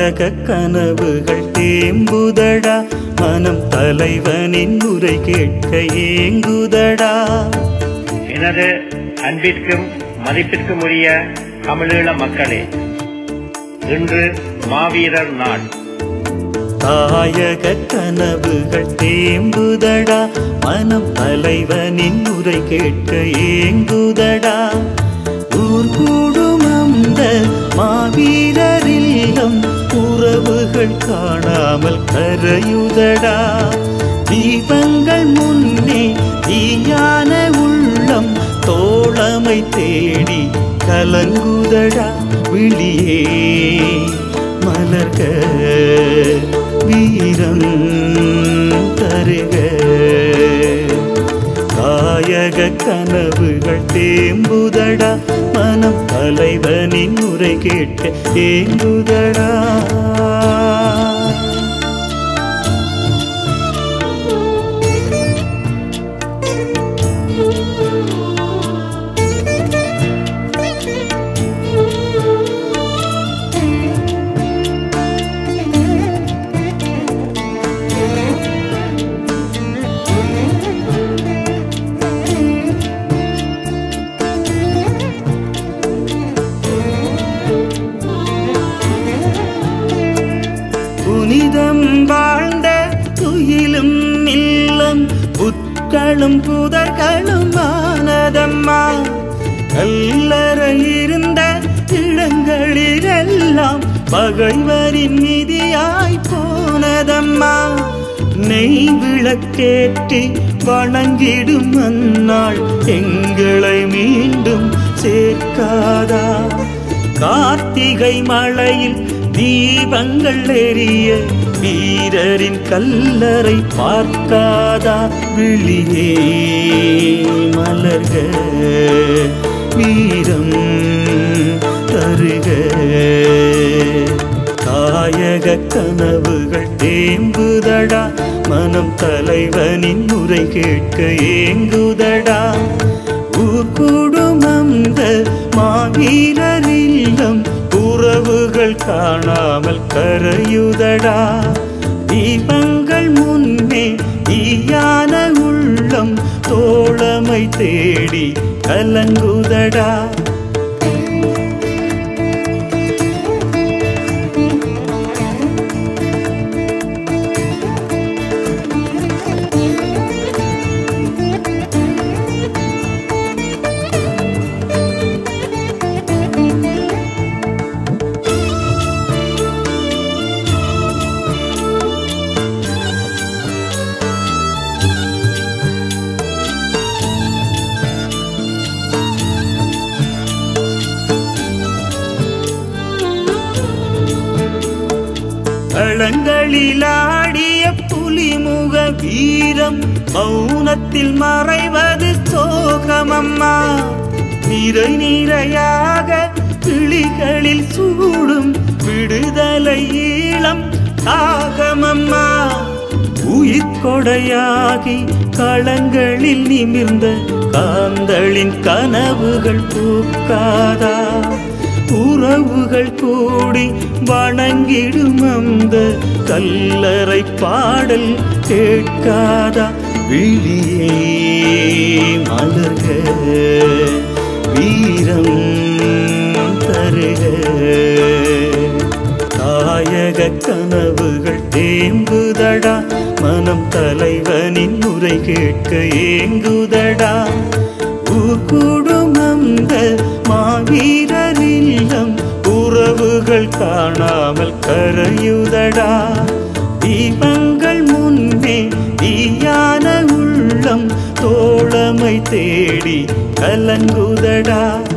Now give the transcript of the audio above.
தாயக கனவுகள் தேம்புதடா மனம் தலைவனின் உரை கேட்க ஏங்குதடா எனது அன்பிற்கும் மதிப்பிற்கும் உரிய தமிழீழ மக்களே இன்று மாவீரர் நாள் தாயக கனவுகள் தேம்புதடா மனம் தலைவனின் உரை கேட்க ஏங்குதடா ஊர் கூடும் அந்த மாவீரர் இல்லம் உறவுகள் காணாமல் கரையுதடா தீபங்கள் முன்னே தீயான உள்ளம் தோழமை தேடி கலங்குதடா விழியே மலர்க வீரம் தருக தாயக கனவுகள் தேம்புதடா மனம் தலைவனின் உரை கேட்க ஏங்குதடா புனிதம் வாழ்ந்த துயிலும் இல்லம் புட்களும் புதர்களும் ஆனதம்மா கல்லறை இருந்த இடங்களிலெல்லாம் பகைவரின் நிதியாய் போனதம்மா நெய் விளக்கேற்றி வணங்கிடும் அந்நாள் எங்களை மீண்டும் சேர்க்காதா கார்த்திகை மழையில் தீபங்கள் எரிய வீரரின் கல்லறை பார்க்காதா விழியே மலர்க வீரம் தருக தாயக கனவுகள் தேம்புதடா மனம் தலைவனின் முறை கேட்க ஏங்குதடா ஊர் கூடும் அந்த மாவீரர் இல்லம் உறவுகள் காணாமல் கரையுதடா தீபங்கள் முன்னே தீயான உள்ளம் தோழமை தேடி கலங்குதடா களங்களிலாடிய புலிமுக வீரம் மௌனத்தில் மறைவது சோகமம்மா நிறை நிறையாக கிளிகளில் சூடும் விடுதலை ஈழம் தாகமம்மா உயிர் கொடையாகி களங்களில் நிமிர்ந்த காந்தளின் கனவுகள் பூக்காதா உறவுகள் கூடி வணங்கிடும் அந்த கல்லறை பாடல் கேட்காதா விழியே மலர்க வீரம் தருக தாயக கனவுகள் தேம்புதடா மனம் தலைவனின் முறை கேட்க ஏங்குதடா ஊர் கூடும் அந்த மாவீரர் இல்லம் உறவுகள் காணாமல் கரையுதடா தீபங்கள் முன்னே தீயான உள்ளம் தோழமை தேடி கலங்குதடா